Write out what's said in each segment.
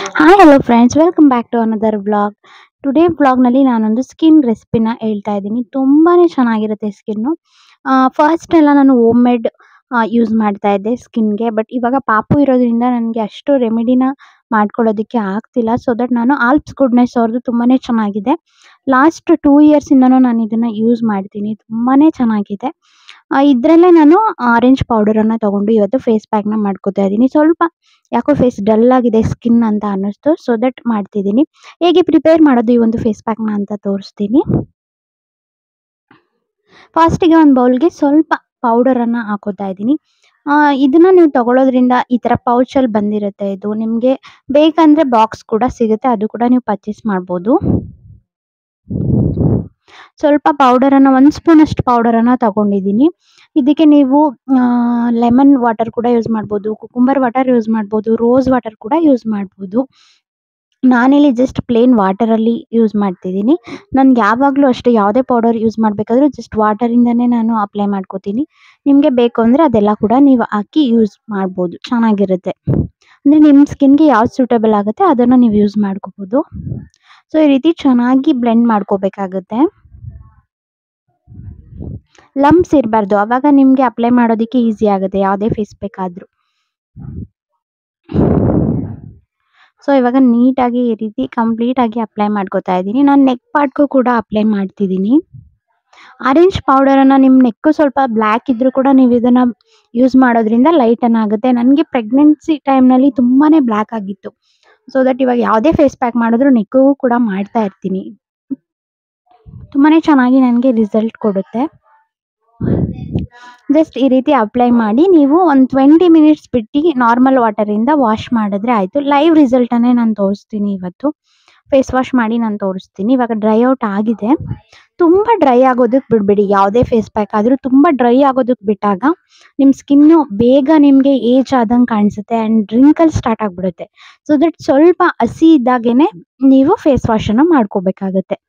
hi hello friends welcome back to another vlog today ವ್ಲಾಗ್ನಲ್ಲಿ ನಾನೊಂದು skin ರೆಸಿಪಿನ ಹೇಳ್ತಾ ಇದ್ದೀನಿ ತುಂಬಾ ಚೆನ್ನಾಗಿರುತ್ತೆ ಸ್ಕಿನ್ನು ಫಸ್ಟ್ ಎಲ್ಲ ನಾನು ಹೋಮ್ ಮೇಡ್ ಯೂಸ್ ಮಾಡ್ತಾ ಇದ್ದೆ ಸ್ಕಿನ್ಗೆ ಬಟ್ ಇವಾಗ ಪಾಪು ಇರೋದ್ರಿಂದ ನನಗೆ ಅಷ್ಟು ರೆಮಿಡಿನ ಮಾಡ್ಕೊಳ್ಳೋದಕ್ಕೆ ಆಗ್ತಿಲ್ಲ ಸೊ ದಟ್ ನಾನು ಆಲ್ಪ್ಸ್ ಗುಡ್ನೆಸ್ ಅವ್ರದ್ದು ತುಂಬಾ ಚೆನ್ನಾಗಿದೆ ಲಾಸ್ಟ್ ಟೂ ಇಯರ್ಸಿಂದನೂ ನಾನು ಇದನ್ನು ಯೂಸ್ ಮಾಡ್ತೀನಿ ತುಂಬಾ ಚೆನ್ನಾಗಿದೆ ಇದರಲ್ಲೇ ನಾನು ಆರೆಂಜ್ ಪೌಡರನ್ನು ತೊಗೊಂಡು ಇವತ್ತು ಫೇಸ್ ಪ್ಯಾಕ್ನ ಮಾಡ್ಕೋತಾ ಇದ್ದೀನಿ ಸ್ವಲ್ಪ ಯಾಕೋ ಫೇಸ್ ಡಲ್ ಆಗಿದೆ ಸ್ಕಿನ್ ಅಂತ ಅನ್ನಿಸ್ತು ಸೊ ದಟ್ ಮಾಡ್ತಿದ್ದೀನಿ ಹೇಗೆ ಪ್ರಿಪೇರ್ ಮಾಡೋದು ಈ ಒಂದು ಫೇಸ್ ಪ್ಯಾಕ್ನ ಅಂತ ತೋರಿಸ್ತೀನಿ ಫಸ್ಟಿಗೆ ಒಂದು ಬೌಲ್ಗೆ ಸ್ವಲ್ಪ ಪೌಡರನ್ನು ಹಾಕೋತಾ ಇದ್ದೀನಿ ಇದನ್ನ ನೀವು ತಗೊಳ್ಳೋದ್ರಿಂದ ಈ ಥರ ಪೌಚಲ್ಲಿ ಬಂದಿರುತ್ತೆ ಇದು ನಿಮಗೆ ಬೇಕಂದರೆ ಬಾಕ್ಸ್ ಕೂಡ ಸಿಗುತ್ತೆ ಅದು ಕೂಡ ನೀವು ಪರ್ಚೇಸ್ ಮಾಡ್ಬೋದು ಸ್ವಲ್ಪ ಪೌಡರನ್ನು ಒಂದು ಸ್ಪೂನಷ್ಟು ಪೌಡರನ್ನು ತಗೊಂಡಿದ್ದೀನಿ ಇದಕ್ಕೆ ನೀವು ಲೆಮನ್ ವಾಟರ್ ಕೂಡ ಯೂಸ್ ಮಾಡ್ಬೋದು ಕುಕುಂಬರ್ ವಾಟರ್ ಯೂಸ್ ಮಾಡ್ಬೋದು ರೋಸ್ ವಾಟರ್ ಕೂಡ ಯೂಸ್ ಮಾಡ್ಬೋದು ನಾನಿಲ್ಲಿ ಜಸ್ಟ್ ಪ್ಲೇನ್ ವಾಟರಲ್ಲಿ ಯೂಸ್ ಮಾಡ್ತಿದ್ದೀನಿ ನನ್ಗೆ ಯಾವಾಗಲೂ ಅಷ್ಟೇ ಯಾವುದೇ ಪೌಡರ್ ಯೂಸ್ ಮಾಡಬೇಕಾದ್ರೂ ಜಸ್ಟ್ ವಾಟರಿಂದನೇ ನಾನು ಅಪ್ಲೈ ಮಾಡ್ಕೋತೀನಿ ನಿಮಗೆ ಬೇಕು ಅಂದರೆ ಅದೆಲ್ಲ ಕೂಡ ನೀವು ಹಾಕಿ ಯೂಸ್ ಮಾಡ್ಬೋದು ಚೆನ್ನಾಗಿರುತ್ತೆ ಅಂದರೆ ನಿಮ್ಮ ಸ್ಕಿನ್ಗೆ ಯಾವ್ದು ಸೂಟೇಬಲ್ ಆಗುತ್ತೆ ಅದನ್ನು ನೀವು ಯೂಸ್ ಮಾಡ್ಕೋಬೋದು ಸೊ ಈ ರೀತಿ ಚೆನ್ನಾಗಿ ಬ್ಲೆಂಡ್ ಮಾಡ್ಕೋಬೇಕಾಗುತ್ತೆ ಲಂಪ್ಸ್ ಇರಬಾರ್ದು ಆವಾಗ ನಿಮಗೆ ಅಪ್ಲೈ ಮಾಡೋದಕ್ಕೆ ಈಸಿ ಆಗುತ್ತೆ ಯಾವುದೇ ಫೇಸ್ ಬೇಕಾದರೂ ಸೊ ಇವಾಗ ನೀಟಾಗಿ ಈ ರೀತಿ ಕಂಪ್ಲೀಟಾಗಿ ಅಪ್ಲೈ ಮಾಡ್ಕೋತಾ ಇದ್ದೀನಿ ನಾನು ನೆಕ್ ಪಾರ್ಟ್ಗೂ ಕೂಡ ಅಪ್ಲೈ ಮಾಡ್ತಿದ್ದೀನಿ ಆರೆಂಜ್ ಪೌಡರನ್ನು ನಿಮ್ಮ ನೆಕ್ಕು ಸ್ವಲ್ಪ ಬ್ಲ್ಯಾಕ್ ಇದ್ದರೂ ಕೂಡ ನೀವು ಇದನ್ನು ಯೂಸ್ ಮಾಡೋದ್ರಿಂದ ಲೈಟನ್ ಆಗುತ್ತೆ ನನಗೆ ಪ್ರೆಗ್ನೆನ್ಸಿ ಟೈಮ್ನಲ್ಲಿ ತುಂಬಾ ಬ್ಲ್ಯಾಕ್ ಆಗಿತ್ತು ಸೊ ದಟ್ ಇವಾಗ ಯಾವುದೇ ಫೇಸ್ ಪ್ಯಾಕ್ ಮಾಡಿದ್ರು ನೆಕ್ಕಿಗೂ ಕೂಡ ಮಾಡ್ತಾ ಇರ್ತೀನಿ ತುಂಬಾ ಚೆನ್ನಾಗಿ ನನಗೆ ರಿಸಲ್ಟ್ ಕೊಡುತ್ತೆ ಜಸ್ಟ್ ಈ ರೀತಿ ಅಪ್ಲೈ ಮಾಡಿ ನೀವು ಒಂದು ಟ್ವೆಂಟಿ ಮಿನಿಟ್ಸ್ ಬಿಟ್ಟು ನಾರ್ಮಲ್ ವಾಟರಿಂದ ವಾಶ್ ಮಾಡಿದ್ರೆ ಆಯಿತು ಲೈವ್ ರಿಸಲ್ಟನ್ನೇ ನಾನು ತೋರಿಸ್ತೀನಿ ಇವತ್ತು ಫೇಸ್ ವಾಶ್ ಮಾಡಿ ನಾನು ತೋರಿಸ್ತೀನಿ ಇವಾಗ ಡ್ರೈ ಔಟ್ ಆಗಿದೆ ತುಂಬ ಡ್ರೈ ಆಗೋದಕ್ಕೆ ಬಿಡಬೇಡಿ ಯಾವುದೇ ಫೇಸ್ ಪ್ಯಾಕ್ ಆದರೂ ತುಂಬ ಡ್ರೈ ಆಗೋದಕ್ಕೆ ಬಿಟ್ಟಾಗ ನಿಮ್ಮ ಸ್ಕಿನ್ನು ಬೇಗ ನಿಮಗೆ ಏಜ್ ಆದಂಗೆ ಕಾಣಿಸುತ್ತೆ ಆ್ಯಂಡ್ ರಿಂಕಲ್ ಸ್ಟಾರ್ಟ್ ಆಗಿಬಿಡುತ್ತೆ ಸೊ ದಟ್ ಸ್ವಲ್ಪ ಹಸಿ ಇದ್ದಾಗೇ ನೀವು ಫೇಸ್ ವಾಶನ್ನು ಮಾಡ್ಕೋಬೇಕಾಗತ್ತೆ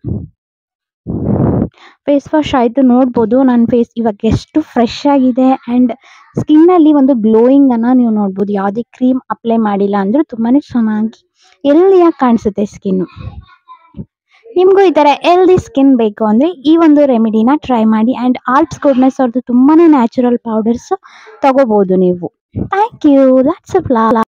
ಫೇಸ್ ವಾಶ್ ಆಯಿತು ನೋಡ್ಬೋದು ನನ್ನ ಫೇಸ್ ಇವಾಗ ಎಷ್ಟು ಫ್ರೆಶ್ ಆಗಿದೆ ಆ್ಯಂಡ್ ಸ್ಕಿನ್ನಲ್ಲಿ ಒಂದು ಗ್ಲೋಯಿಂಗನ್ನು ನೀವು ನೋಡ್ಬೋದು ಯಾವುದೇ ಕ್ರೀಮ್ ಅಪ್ಲೈ ಮಾಡಿಲ್ಲ ಅಂದರೂ ತುಂಬಾ ಚೆನ್ನಾಗಿ ಎಲ್ದಿಯಾಗಿ ಕಾಣಿಸುತ್ತೆ ಸ್ಕಿನ್ನು ನಿಮಗೂ ಈ ಥರ ಎಲ್ದಿ ಸ್ಕಿನ್ ಬೇಕು ಅಂದರೆ ಈ ಒಂದು ರೆಮಿಡಿನ ಟ್ರೈ ಮಾಡಿ ಆ್ಯಂಡ್ ಆಲ್ಪ್ಸ್ ಗುಡ್ನೆಸ್ ಅವ್ರದ್ದು ತುಂಬಾ ನ್ಯಾಚುರಲ್ ಪೌಡರ್ಸು ತಗೋಬೋದು ನೀವು thank you lots of law